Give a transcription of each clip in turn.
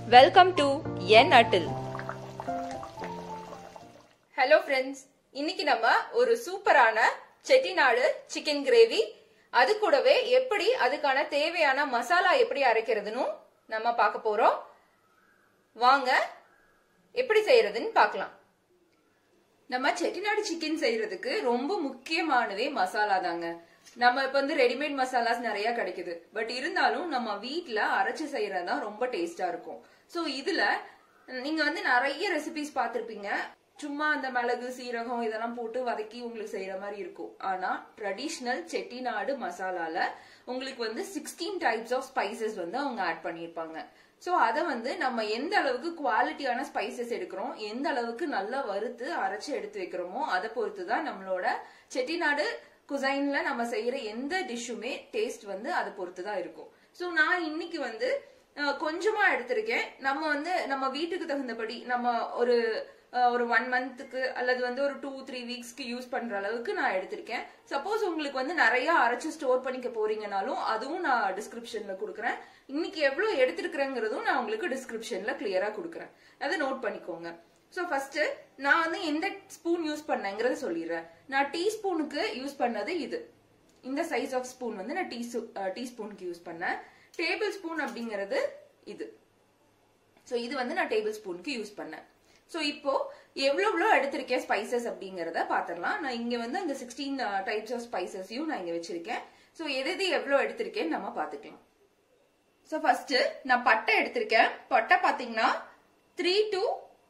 welcome to என் அட்டில் hello friends இன்னைக்கு நம்ம ஒரு சூப்பரான செட்டிநாடு சிக்கன் கிரேவி அது கூடவே எப்படி அதுக்கான தேவையான மசாலா எப்படி அரைக்கிறதுன்னு நம்ம பார்க்க போறோம் வாங்க எப்படி செய்யறதுன்னு பார்க்கலாம் நம்ம செட்டிநாடு சிக்கன் செய்யறதுக்கு ரொம்ப முக்கியமானதே மசாலா தாங்க நம்ம இப்ப வந்து ரெடிமேட் மசாலாஸ் நிறைய கிடைக்குது பட் இருந்தாலும் நம்ம வீட்ல அரைச்சு செய்யறது தான் ரொம்ப டேஸ்டா இருக்கும் சோ இதுல நீங்க வந்து நிறைய ரெசிபிஸ் பார்த்திருப்பீங்க சும்மா அந்த மிளகு சீரகம் இதெல்லாம் போட்டு வதக்கி உங்களுக்கு செய்யற மாதிரி இருக்கும் ஆனா ட்ரெடிஷ்னல் செட்டிநாடு மசாலால உங்களுக்கு வந்து சிக்ஸ்டீன் டைப்ஸ் ஆஃப் ஸ்பைசஸ் வந்து அவங்க ஆட் பண்ணியிருப்பாங்க சோ அத வந்து நம்ம எந்த அளவுக்கு குவாலிட்டியான ஸ்பைசஸ் எடுக்கிறோம் எந்த அளவுக்கு நல்லா வறுத்து அரைச்சு எடுத்து வைக்கிறோமோ அதை பொறுத்து தான் நம்மளோட செட்டிநாடு குசைன்ல நம்ம செய்யற எந்த டிஷ்ஷுமே டேஸ்ட் வந்து அதை பொறுத்து தான் இருக்கும் சோ நான் இன்னைக்கு வந்து அஹ், கொஞ்சமா எடுத்திருக்கேன் நம்ம வந்து நம்ம வீட்டுக்கு தகுந்தபடி நம்ம ஒரு அஹ், ஒரு ஒன் மந்த்துக்கு அல்லது வந்து ஒரு டூ த்ரீ வீக்ஸ்க்கு யூஸ் பண்ற அளவுக்கு நான் எடுத்திருக்கேன் சப்போஸ் உங்களுக்கு வந்து நிறைய அரைச்சு ஸ்டோர் பண்ணிக்க போறீங்கனாலும் அதுவும் நான் டிஸ்கிரிப்ஷன்ல கொடுக்குறேன் இன்னைக்கு எவ்வளவு எடுத்திருக்கிறேங்கிறதும் நான் உங்களுக்கு டிஸ்கிரிப்ஷன்ல கிளியரா கொடுக்குறேன் அதை நோட் பண்ணிக்கோங்க ஸோ ஃபர்ஸ்ட் நான் வந்து எந்த ஸ்பூன் யூஸ் பண்ணேங்கிறத சொல்லிடுறேன் நான் டீஸ்பூனுக்கு யூஸ் பண்ணது இது இந்த சைஸ் ஆஃப் ஸ்பூன் வந்து நான் டீ டீஸ்பூனுக்கு யூஸ் பண்ணேன் டேபிள் ஸ்பூன் அப்படிங்கிறது இது ஸோ இது வந்து நான் டேபிள் ஸ்பூனுக்கு யூஸ் பண்ணேன் ஸோ இப்போ எவ்வளோ எவ்வளோ எடுத்திருக்கேன் ஸ்பைசஸ் அப்படிங்கிறத பார்த்துடலாம் நான் இங்கே வந்து அந்த சிக்ஸ்டீன் டைப்ஸ் ஆஃப் ஸ்பைசஸையும் நான் இங்கே வச்சிருக்கேன் ஸோ எது எது எவ்வளோ எடுத்திருக்கேன்னு நம்ம பார்த்துக்கலாம் ஸோ ஃபர்ஸ்ட் நான் பட்டை எடுத்திருக்கேன் பட்டை பார்த்தீங்கன்னா த்ரீ டு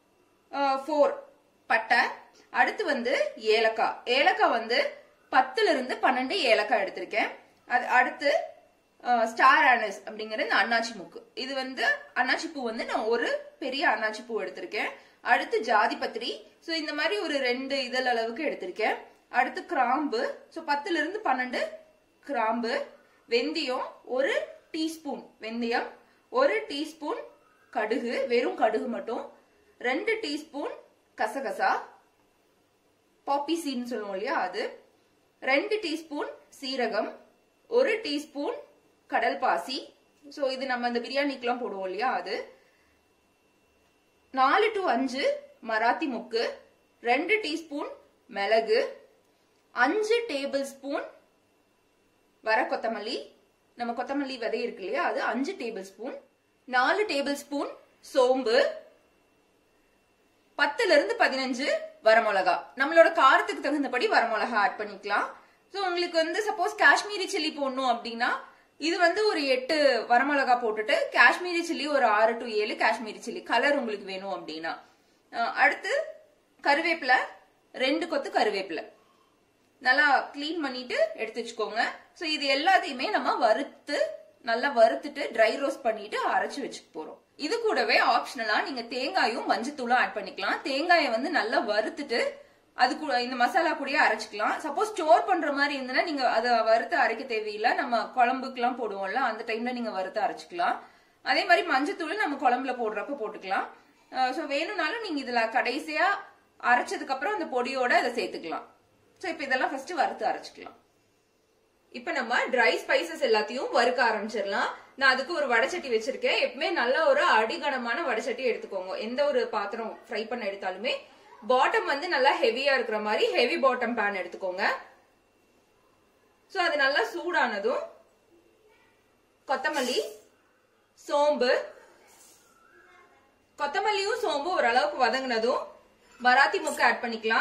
ஃபோர் பட்டை அடுத்து வந்து ஏலக்காய் ஏலக்காய் வந்து பத்துல இருந்து பன்னெண்டு ஏலக்காய் எடுத்திருக்கேன் அது அடுத்து ஸ்டார் ஆனஸ் அப்படிங்கிற இந்த அன்னாச்சி மூக்கு இது வந்து அன்னாச்சி பூ வந்து நான் ஒரு பெரிய அன்னாச்சி பூ எடுத்திருக்கேன் அடுத்து ஜாதி பத்திரி ஸோ இந்த மாதிரி ஒரு ரெண்டு இதழ் அளவுக்கு எடுத்திருக்கேன் அடுத்து கிராம்பு ஸோ பத்துல இருந்து பன்னெண்டு கிராம்பு வெந்தயம் ஒரு டீஸ்பூன் வெந்தயம் ஒரு டீஸ்பூன் கடுகு வெறும் கடுகு மட்டும் ரெண்டு டீஸ்பூன் கசகசா பாப்பி சீன்னு சொல்லுவோம் இல்லையா அது ரெண்டு டீஸ்பூன் சீரகம் ஒரு டீஸ்பூன் கடல் பாசி ஸோ இது நம்ம இந்த பிரியாணிக்கெல்லாம் போடுவோம் இல்லையா அது நாலு டு அஞ்சு மராத்தி முக்கு ரெண்டு டீஸ்பூன் மிளகு அஞ்சு டேபிள் ஸ்பூன் வர கொத்தமல்லி நம்ம கொத்தமல்லி விதை இருக்கு இல்லையா அது அஞ்சு டேபிள் ஸ்பூன் நாலு டேபிள் ஸ்பூன் சோம்பு பத்துல இருந்து பதினஞ்சு வரமிளகா நம்மளோட காரத்துக்கு தகுந்தபடி வரமிளகா ஆட் பண்ணிக்கலாம் ஸோ உங்களுக்கு வந்து சப்போஸ் காஷ்மீரி சில்லி போடணும் அப்படின்னா இது வந்து ஒரு எட்டு வரமிளகா போட்டுட்டு காஷ்மீரி சில்லி ஒரு ஆறு டு ஏழு காஷ்மீரி சில்லி கலர் உங்களுக்கு வேணும் அப்படின்னா அஹ் அடுத்து கருவேப்பிலை ரெண்டு கொத்து கருவேப்பிலை நல்லா க்ளீன் பண்ணிட்டு எடுத்து வச்சுக்கோங்க ஸோ இது எல்லாத்தையுமே நம்ம வறுத்து நல்லா வறுத்துட்டு ட்ரை ரோஸ்ட் பண்ணிட்டு அரைச்சு வச்சுக்க போறோம் இது கூடவே ஆப்ஷனலா நீங்க தேங்காயும் மஞ்சத்தூளும் ஆட் பண்ணிக்கலாம் தேங்காயை வந்து நல்லா வறுத்துட்டு அது கூட இந்த மசாலா கூடயே அரைச்சிக்கலாம் சப்போஸ் ஸ்டோர் பண்ற மாதிரி இருந்ததுன்னா நீங்க அதை வறுத்து அரைக்க தேவையில்லை நம்ம குழம்புக்குலாம் போடுவோம்ல அந்த டைம்ல நீங்க வறுத்து அரைச்சிக்கலாம் அதே மாதிரி மஞ்சத்தூள் நம்ம குழம்புல போடுறப்ப போட்டுக்கலாம் ஸோ வேணும்னாலும் நீங்க இதுல கடைசியா அரைச்சதுக்கு அப்புறம் அந்த பொடியோட அதை சேர்த்துக்கலாம் ஸோ இப்போ இதெல்லாம் ஃபர்ஸ்ட் வறுத்து அரைச்சிக்கலாம் இப்ப நம்ம ட்ரை ஸ்பைசஸ் எல்லாத்தையும் வறுக்க ஆரம்பிச்சிடலாம் நான் அதுக்கு ஒரு வடைச்சட்டி வச்சிருக்கேன் எப்பவுமே நல்ல ஒரு அடிகனமான வடைச்சட்டி எடுத்துக்கோங்க எந்த ஒரு பாத்திரம் ஃப்ரை பண்ண எடுத்தாலுமே பாட்டம் வந்து நல்லா ஹெவியா இருக்கிற மாதிரி ஹெவி பாட்டம் பேன் எடுத்துக்கோங்க சோ அது நல்லா சூடானதும் கொத்தமல்லி சோம்பு கொத்தமல்லியும் சோம்பு ஓரளவுக்கு வதங்கினதும் மராத்தி முக்கு ஆட் பண்ணிக்கலாம்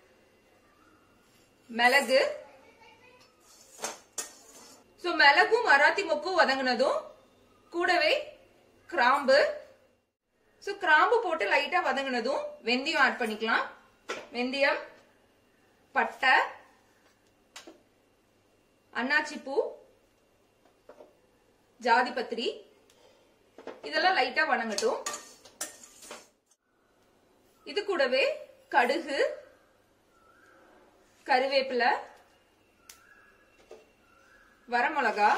மிளகு சோ மிளகும் மராத்தி மொக்கும் வதங்கினதும் கூடவே கிராம்பு சோ கிராம்பு போட்டு லைட்டா வதங்கினதும் வெந்தயம் ஆட் பண்ணிக்கலாம் வெந்தயம் பட்டை அன்னாச்சி பூ ஜாதி பத்திரி இதெல்லாம் லைட்டா வணங்கட்டும் இது கூடவே கடுகு கருவேப்பிலை வரமிளகா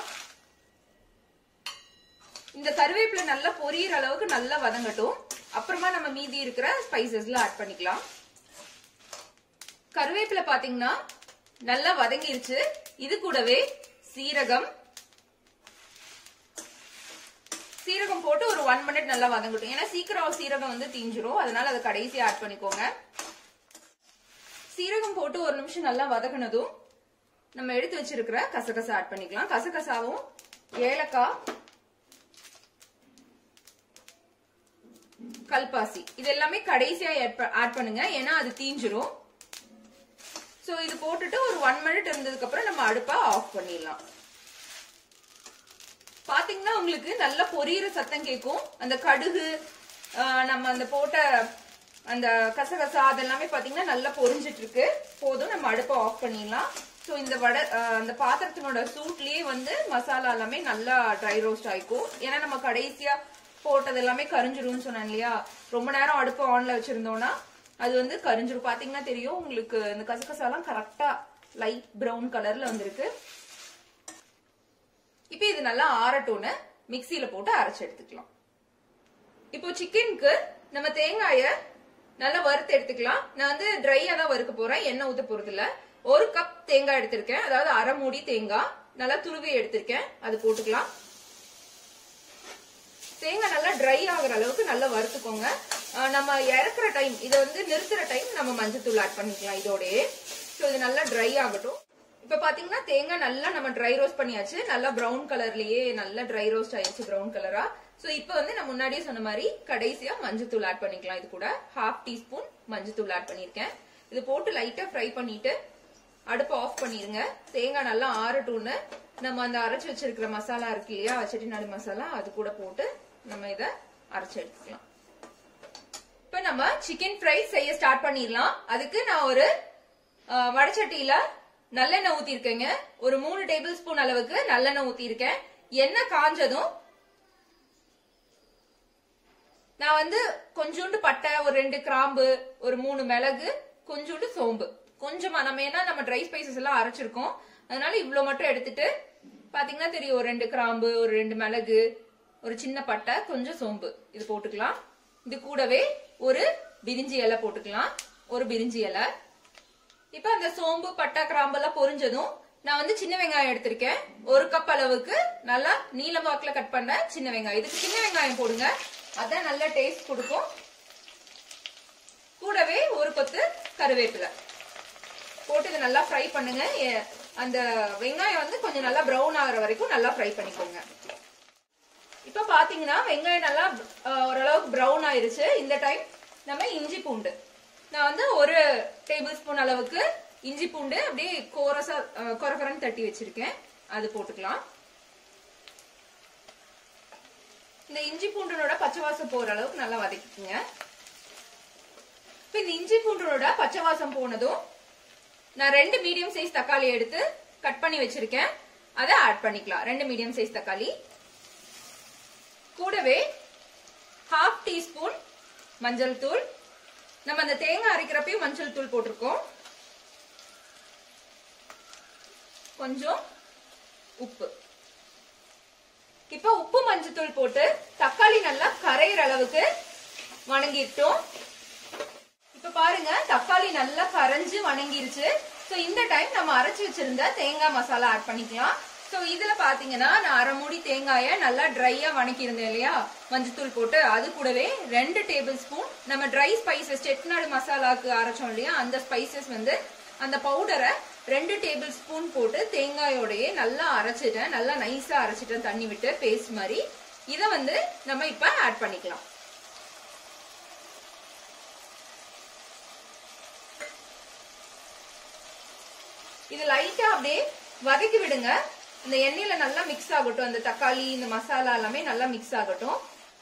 இந்த கருவேப்பிலை நல்லா பொரியிற அளவுக்கு நல்லா வதங்கட்டும் அப்புறமா நம்ம மீதி இருக்கிற ஸ்பைசஸ்ல ஆட் பண்ணிக்கலாம் கருவேப்பிலை பாத்தீங்கன்னா நல்லா வதங்கிருச்சு இது கூடவே சீரகம் சீரகம் போட்டு ஒரு ஒன் மினிட் நல்லா வதங்கட்டும் ஏன்னா சீக்கிரம் சீரகம் வந்து தீஞ்சிரும் அதனால அதை கடைசியா ஆட் பண்ணிக்கோங்க சீரகம் போட்டு ஒரு நிமிஷம் நல்லா வதக்கினதும் நம்ம எடுத்து வச்சிருக்கிற கசகசா ஆட் பண்ணிக்கலாம் கசகசாவும் ஏலக்காய் கல்பாசி இது எல்லாமே கடைசியா ஆட் பண்ணுங்க ஏன்னா அது தீஞ்சிரும் சோ இது போட்டுட்டு ஒரு ஒன் மினிட் இருந்ததுக்கு அப்புறம் நம்ம அடுப்பை ஆஃப் பண்ணிடலாம் பாத்தீங்கன்னா உங்களுக்கு நல்ல பொரியிற சத்தம் கேட்கும் அந்த கடுகு ஆஹ், நம்ம அந்த போட்ட அந்த கசகசா அதெல்லாமே பாத்தீங்கன்னா நல்லா பொரிஞ்சிட்டு இருக்கு போதும் நம்ம அடுப்பை ஆஃப் பண்ணிடலாம் ஸோ இந்த வடை ஆஹ், அந்த பாத்திரத்தினோட சூட்லயே வந்து மசாலா எல்லாமே நல்லா ட்ரை ரோஸ்ட் ஆயிக்கும் ஏன்னா நம்ம கடைசியா போட்டது எல்லாமே கரிஞ்சிரும்னு சொன்னேன் இல்லையா ரொம்ப நேரம் அடுப்பு ஆன்ல வச்சிருந்தோம்னா அது வந்து கரிஞ்சிரும் பாத்தீங்கன்னா தெரியும் உங்களுக்கு இந்த கசகசாலாம் கரெக்டா லைட் பிரவுன் கலர்ல வந்திருக்கு இப்போ இது நல்லா ஆறட்டும்னு மிக்ஸியில போட்டு அரைச்சு எடுத்துக்கலாம் இப்போ சிக்கனுக்கு நம்ம தேங்காய நல்லா வறுத்து எடுத்துக்கலாம் நான் வந்து ட்ரையா தான் வறுக்க போறேன் எண்ணெய் ஊத்த போறது இல்ல ஒரு கப் தேங்காய் எடுத்திருக்கேன் அதாவது அரை மூடி தேங்காய் நல்லா துருவி எடுத்திருக்கேன் அது போட்டுக்கலாம் தேங்காய் நல்லா ட்ரை ஆகுற அளவுக்கு நல்லா வறுத்துக்கோங்க அஹ் நம்ம இறக்குற டைம் இதை வந்து நிறுத்துற டைம் நம்ம மஞ்சத்தூள் ஆட் பண்ணிக்கலாம் இதோடயே ஸோ இது நல்லா ட்ரை ஆகட்டும் இப்ப பாத்தீங்கன்னா தேங்காய் நல்லா நம்ம ட்ரை ரோஸ்ட் பண்ணியாச்சு நல்லா பிரவுன் கலர்லயே நல்லா ட்ரை ரோஸ்ட் ஆயிடுச்சு பிரவுன் கலரா சோ இப்போ வந்து நான் முன்னாடியே சொன்ன மாதிரி கடைசியா மஞ்சத்தூள் ஆட் பண்ணிக்கலாம் இது கூட ஹாஃப் டீஸ்பூன் மஞ்சத்தூள் ஆட் பண்ணிருக்கேன் இது போட்டு லைட்டா ஃப்ரை பண்ணிட்டு அடுப்பு ஆஃப் பண்ணிருங்க தேங்காய் நல்லா ஆறட்டும்னு நம்ம அந்த அரைச்சு வச்சிருக்கிற மசாலா இருக்கு இல்லையா செட்டிநாடு மசாலா அது கூட போட்டு நம்ம இத அரைச்சு எடுத்துக்கலாம் இப்ப நம்ம சிக்கன் ஃப்ரை செய்ய ஸ்டார்ட் பண்ணிடலாம் அதுக்கு நான் ஒரு அஹ், வடச்சட்டியில நல்லெண்ணெய் ஊத்திருக்கேங்க ஒரு மூணு டேபிள் ஸ்பூன் அளவுக்கு நல்லெண்ணெய் ஊத்திருக்கேன் எண்ணெய் காஞ்சதும் நான் வந்து கொஞ்சோண்டு பட்டை ஒரு ரெண்டு கிராம்பு ஒரு மூணு மிளகு கொஞ்சோண்டு சோம்பு கொஞ்சமா நம்ம ஏன்னா நம்ம ட்ரை ஸ்பைசஸ் எல்லாம் அரைச்சிருக்கோம் அதனால இவ்வளவு மட்டும் எடுத்துட்டு பாத்தீங்கன்னா தெரியும் ஒரு ரெண்டு கிராம்பு ஒரு ரெண்டு மிளகு ஒரு சின்ன பட்டை கொஞ்சம் சோம்பு இது போட்டுக்கலாம் இது கூடவே ஒரு பிரிஞ்சி இலை போட்டுக்கலாம் ஒரு பிரிஞ்சி இலை இப்ப அந்த சோம்பு பட்டை கிராம்பு எல்லாம் பொரிஞ்சதும் நான் வந்து சின்ன வெங்காயம் எடுத்திருக்கேன் ஒரு கப் அளவுக்கு நல்லா நீல வாக்குல கட் பண்ண சின்ன வெங்காயம் இதுக்கு சின்ன வெங்காயம் போடுங்க அதான் நல்ல டேஸ்ட் கொடுக்கும் கூடவே ஒரு கொத்து கருவேப்பிலை போட்டு இதை நல்லா ஃப்ரை பண்ணுங்க எ- அந்த வெங்காயம் வந்து கொஞ்சம் நல்லா பிரவுன் ஆகுற வரைக்கும் நல்லா ஃப்ரை பண்ணிக்கோங்க இப்ப பாத்தீங்கன்னா வெங்காயம் நல்லா அஹ், ஓரளவுக்கு பிரவுன் ஆயிருச்சு இந்த டைம் நம்ம இஞ்சி பூண்டு நான் வந்து ஒரு டேபிள் ஸ்பூன் அளவுக்கு இஞ்சி பூண்டு அப்படியே கோரசா அஹ், கொரகொரன்னு தட்டி வச்சிருக்கேன் அது போட்டுக்கலாம் இந்த இஞ்சி பூண்டனோட பச்சை வாசம் போற அளவுக்கு நல்லா வதக்கிக்கோங்க இப்ப இந்த இஞ்சி பூண்டனோட பச்சை வாசம் போனதும் நான் ரெண்டு மீடியம் சைஸ் தக்காளி எடுத்து கட் பண்ணி வச்சிருக்கேன் அதை ஆட் பண்ணிக்கலாம் ரெண்டு மீடியம் சைஸ் தக்காளி கூடவே ஹாஃப் டீஸ்பூன் மஞ்சள் தூள் நம்ம அந்த தேங்காய் அரைக்கிறப்பையும் மஞ்சள் தூள் போட்டிருக்கோம் கொஞ்சம் உப்பு இப்ப உப்பு மஞ்சத்தூள் போட்டு தக்காளி நல்லா கரையிற அளவுக்கு வணங்கிட்டோம் இப்ப பாருங்க தக்காளி நல்லா கரைஞ்சு வணங்கிருச்சு சோ இந்த டைம் நம்ம அரைச்சு வச்சிருந்த தேங்காய் மசாலா ஆட் பண்ணிக்கலாம் சோ இதுல பாத்தீங்கன்னா நான் அரை மூடி தேங்காய நல்லா ட்ரையா வணக்கி இருந்தேன் இல்லையா மஞ்சத்தூள் போட்டு அது கூடவே ரெண்டு டேபிள் ஸ்பூன் நம்ம ட்ரை ஸ்பைசஸ் செட்டிநாடு மசாலாக்கு அரைச்சோம் இல்லையா அந்த ஸ்பைசஸ் வந்து அந்த பவுடரை ரெண்டு டேபிள் ஸ்பூன் போட்டு தேங்காயோடயே நல்லா அரைச்சிட்டேன் நல்லா நைஸா அரைச்சிட்டேன் தண்ணி விட்டு பேஸ்ட் மாதிரி இதை வந்து நம்ம இப்ப ஆட் பண்ணிக்கலாம் இது லைட்டா அப்படியே வதக்கி விடுங்க இந்த எண்ணெயில நல்லா மிக்ஸ் ஆகட்டும் அந்த தக்காளி இந்த மசாலா எல்லாமே நல்லா மிக்ஸ் ஆகட்டும்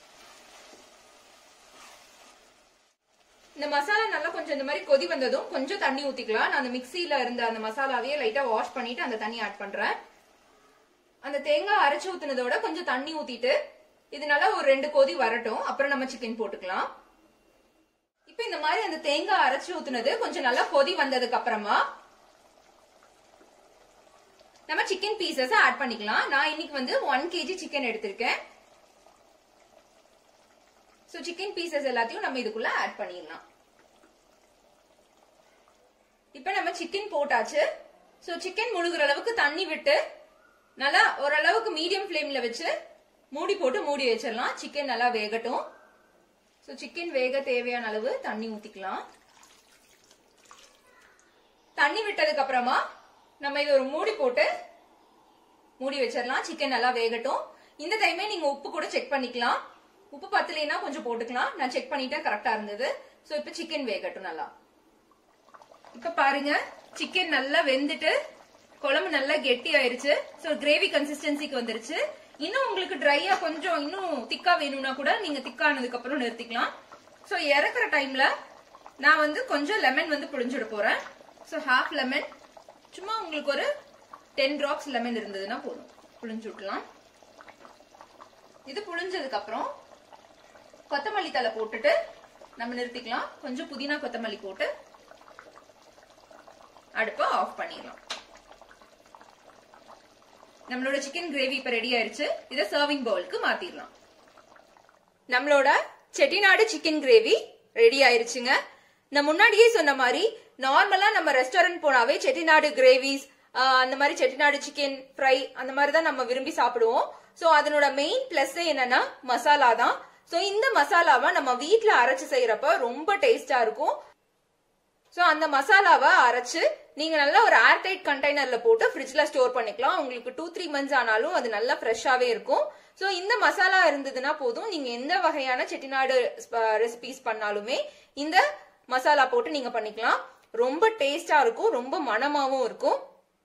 இந்த மசாலா நல்லா கொஞ்சம் இந்த மாதிரி கொதி வந்ததும் கொஞ்சம் தண்ணி ஊத்திக்கலாம் நான் அந்த மிக்ஸில இருந்த அந்த மசாலாவையே லைட்டா வாஷ் பண்ணிட்டு அந்த தண்ணி ஆட் பண்றேன் அந்த தேங்காய் அரைச்சு ஊத்துனதோட கொஞ்சம் தண்ணி ஊத்திட்டு இது நல்லா ஒரு ரெண்டு கொதி வரட்டும் அப்புறம் நம்ம சிக்கன் போட்டுக்கலாம் இப்ப இந்த மாதிரி அந்த தேங்காய் அரைச்சு ஊத்துனது கொஞ்சம் நல்லா கொதி வந்ததுக்கு அப்புறமா நம்ம சிக்கன் பீசஸ் ஆட் பண்ணிக்கலாம் நான் இன்னைக்கு வந்து ஒன் கேஜி சிக்கன் எடுத்திருக்கேன் சோ சிக்கன் பீசஸ் எல்லாத்தையும் நம்ம இதுக்குள்ள ஆட் பண்ணிடலாம் இப்ப நம்ம சிக்கன் போட்டாச்சு சோ சிக்கன் முழுகிற அளவுக்கு தண்ணி விட்டு நல்லா ஓரளவுக்கு மீடியம் ஃப்ளேம்ல வச்சு மூடி போட்டு மூடி வச்சிடலாம் சிக்கன் நல்லா வேகட்டும் ஸோ சிக்கன் வேக தேவையான அளவு தண்ணி ஊத்திக்கலாம் தண்ணி விட்டதுக்கு அப்புறமா நம்ம இது ஒரு மூடி போட்டு மூடி வச்சிடலாம் சிக்கன் நல்லா வேகட்டும் இந்த டைமே நீங்க உப்பு கூட செக் பண்ணிக்கலாம் உப்பு பத்தலைன்னா கொஞ்சம் போட்டுக்கலாம் நான் செக் பண்ணிட்டேன் கரெக்டா இருந்தது சோ இப்ப சிக்கன் வேகட்டும் நல்லா இப்ப பாருங்க சிக்கன் நல்லா வெந்துட்டு குழம்பு நல்லா கெட்டி ஆயிருச்சு சோ கிரேவி கன்சிஸ்டன்சிக்கு வந்துருச்சு இன்னும் உங்களுக்கு ட்ரையா கொஞ்சம் இன்னும் திக்கா வேணும்னா கூட நீங்க திக்கானதுக்கு அப்புறம் நிறுத்திக்கலாம் சோ இறக்குற டைம்ல நான் வந்து கொஞ்சம் லெமன் வந்து புழிஞ்சிட போறேன் சோ ஹாஃப் லெமன் சும்மா உங்களுக்கு ஒரு டென் டிராப்ஸ் லெமன் இருந்ததுன்னா போதும் புழிஞ்சு விட்டுலாம் இது புழிஞ்சதுக்கு அப்புறம் கொத்தமல்லி தலை போட்டுட்டு நம்ம நிறுத்திக்கலாம் கொஞ்சம் புதினா கொத்தமல்லி போட்டு அடுப்பை ஆஃப் பண்ணிடலாம் நம்மளோட சிக்கன் கிரேவி இப்ப ரெடி ஆயிருச்சு இதை சர்விங் பவுலுக்கு மாத்திடலாம் நம்மளோட செட்டிநாடு சிக்கன் கிரேவி ரெடி ஆயிருச்சுங்க நான் முன்னாடியே சொன்ன மாதிரி நார்மலா நம்ம ரெஸ்டாரண்ட் போனாவே செட்டிநாடு கிரேவிஸ் அந்த மாதிரி செட்டிநாடு சிக்கன் ஃப்ரை அந்த மாதிரி தான் நம்ம விரும்பி சாப்பிடுவோம் சோ அதனோட மெயின் பிளஸ் என்னன்னா மசாலா தான் சோ இந்த மசாலாவை நம்ம வீட்ல அரைச்சு செய்யறப்ப ரொம்ப டேஸ்டா இருக்கும் சோ அந்த மசாலாவை அரைச்சு நீங்க நல்லா ஒரு ஏர்டைட் கண்டெய்னர்ல போட்டு ஃப்ரிட்ஜ்ல ஸ்டோர் பண்ணிக்கலாம் உங்களுக்கு டூ த்ரீ மந்த்ஸ் ஆனாலும் அது நல்லா ஃப்ரெஷ்ஷாவே இருக்கும் சோ இந்த மசாலா இருந்ததுன்னா போதும் நீங்க எந்த வகையான செட்டிநாடு ரெசிபிஸ் பண்ணாலுமே இந்த மசாலா போட்டு நீங்க பண்ணிக்கலாம் ரொம்ப டேஸ்டா இருக்கும் ரொம்ப மனமாவும் இருக்கும்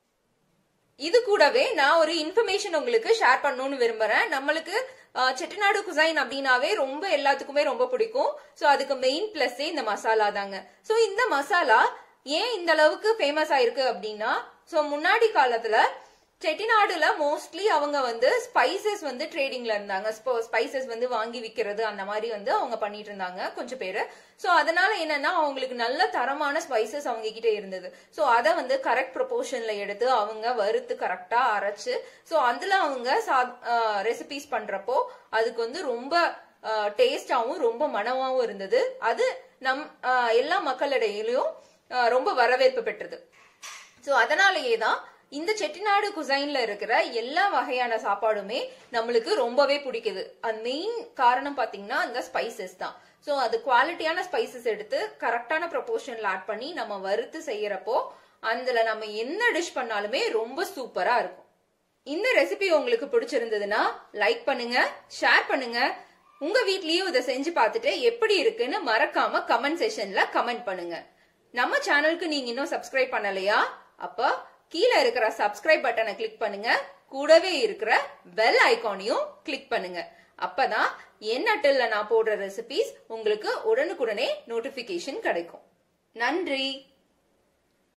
இது கூடவே நான் ஒரு இன்ஃபர்மேஷன் உங்களுக்கு ஷேர் பண்ணணும்னு விரும்புறேன் நம்மளுக்கு அஹ், செட்டிநாடு குசைன் அப்படின்னாவே ரொம்ப எல்லாத்துக்குமே ரொம்ப பிடிக்கும் சோ அதுக்கு மெயின் பிளஸ்ஸே இந்த மசாலா தாங்க சோ இந்த மசாலா ஏன் இந்த அளவுக்கு ஃபேமஸ் ஆயிருக்கு அப்படின்னா சோ முன்னாடி காலத்துல செட்டிநாடுல மோஸ்ட்லி அவங்க வந்து ஸ்பைசஸ் வந்து ட்ரேடிங்ல இருந்தாங்க ஸ்பைசஸ் வந்து வாங்கி விக்கிறது அந்த மாதிரி வந்து அவங்க பண்ணிட்டு இருந்தாங்க கொஞ்சம் பேரு சோ அதனால என்னன்னா அவங்களுக்கு நல்ல தரமான ஸ்பைசஸ் அவங்க கிட்ட இருந்தது சோ அதை வந்து கரெக்ட் ப்ரொபோர்ஷன்ல எடுத்து அவங்க வறுத்து கரெக்டா அரைச்சு சோ அதுல அவங்க ரெசிபிஸ் பண்றப்போ அதுக்கு வந்து ரொம்ப டேஸ்டாவும் ரொம்ப மனமாவும் இருந்தது அது நம் ஆஹ் எல்லா மக்களிடையிலும் ஆஹ் ரொம்ப வரவேற்பு பெற்றது சோ அதனாலேயே தான் இந்த செட்டிநாடு குசைன்ல இருக்கிற எல்லா வகையான சாப்பாடுமே நம்மளுக்கு ரொம்பவே பிடிக்குது அது மெயின் காரணம் பாத்தீங்கன்னா அந்த ஸ்பைசஸ் தான் சோ அது குவாலிட்டியான ஸ்பைசஸ் எடுத்து கரெக்டான ப்ரொபோர்ஷன்ல ஆட் பண்ணி நம்ம வறுத்து செய்யறப்போ அதுல நம்ம என்ன டிஷ் பண்ணாலுமே ரொம்ப சூப்பரா இருக்கும் இந்த ரெசிபி உங்களுக்கு பிடிச்சிருந்ததுன்னா லைக் பண்ணுங்க ஷேர் பண்ணுங்க உங்க வீட்லயும் இதை செஞ்சு பார்த்துட்டு எப்படி இருக்குன்னு மறக்காம கமெண்ட் செஷன்ல கமெண்ட் பண்ணுங்க நம்ம சேனலுக்கு நீங்க இன்னும் சப்ஸ்கிரைப் பண்ணலையா அப்ப கீழே இருக்கிற சப்ஸ்கிரைப் பட்டனை கிளிக் பண்ணுங்க கூடவே இருக்கிற பெல் ஐகானையும் கிளிக் பண்ணுங்க அப்பதான் என் அட்டில் நான் போடுற ரெசிபிஸ் உங்களுக்கு உடனுக்குடனே நோட்டிபிகேஷன் கிடைக்கும் நன்றி